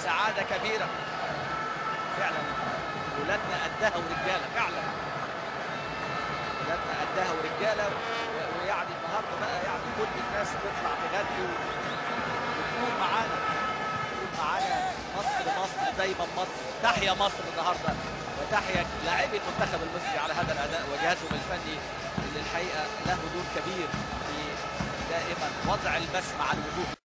سعاده كبيره فعلا ولادنا قدها ورجاله فعلا ولادنا قدها ورجاله و- ويعني النهارده بقى يعني كل الناس تطلع تغني و- وتكون معانا تكون معانا مصر مصر دايما مصر تحيا مصر النهارده وتحيا لاعبي المنتخب المصري على هذا الاداء وجهازهم الفني اللي الحقيقه له دور كبير في دائما وضع البسمه على الوجوه